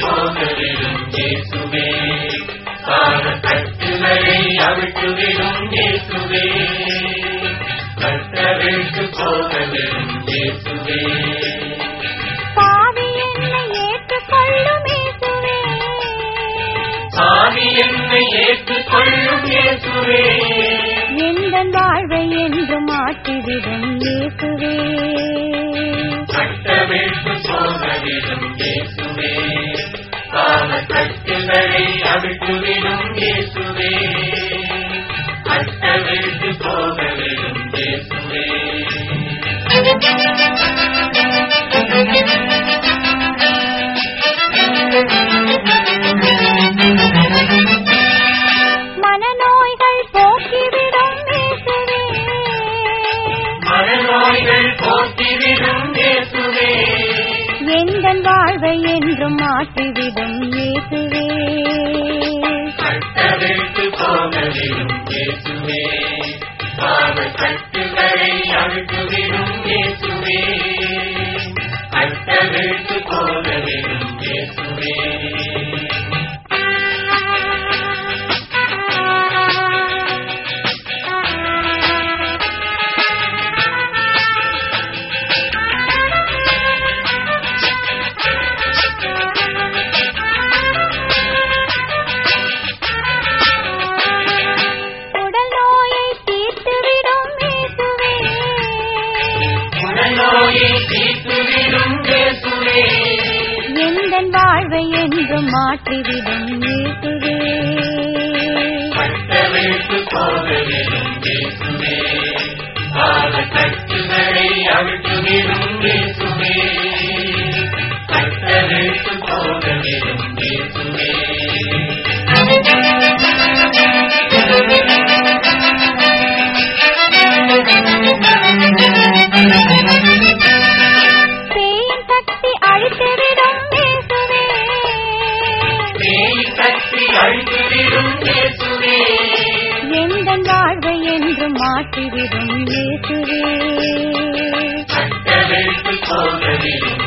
போகவிடும் இயேசுவே பாவ கட்டுகளை அவிட்டுவிடும் இயேசுவே கட்டவிழ்த்து போகவிடும் இயேசுவே பாவி என்னை ஏற்றுக்கொள்ளும் இயேசுவே சாமி என்னை ஏற்றுக்கொள்ளும் இயேசுவே எந்தன் வாழ்வை என்று மாற்றிவிடும் இயேசுவே கட்டவிழ்த்து போகவிடும் இயேசுவே பாவ கட்டுகளை அவிட்டுவிடும் இயேசுவே கட்டவிழ்த்து போகவிடும் இயேசுவே மனநோய்கள் போக்கிவிடும் இயேசுவே மனநோய்கள் போக்கிவிடும் இயேசுவே எந்தன் வாழ்வை என்றும் மாற்றிவிடும் இயேசுவே கட்டவிழ்த்து போகவிடும் இயேசுவே பாவ கட்டுகளை அவிட்டுவிடும் இயேசுவே கட்டவிழ்த்து போகவிடும் இயேசுவே உடல் நோயை தீர்த்துவிடும் இயேசுவே உடல்நோயை தீர்த்துவிடும் இயேசுவே எந்தன் வாழ்வை என்றும் மாற்றிவிடும் இயேசுவே கட்டவிழ்த்து போகவிடும் இயேசுவே பாவ கட்டுகளை அவிட்டுவிடும் இயேசுவே கட்டவிழ்த்து போகவிடும் இயேசுவே பேயின் சக்தி அழித்துவிடும் இயேசுவே பேய் கட்டி அழித்துவிடும் இயேசுவே எந்தன் வாழ்வை என்றும் மாற்றிவிடும் இயேசுவே கட்டவிழ்த்து போகவிடும்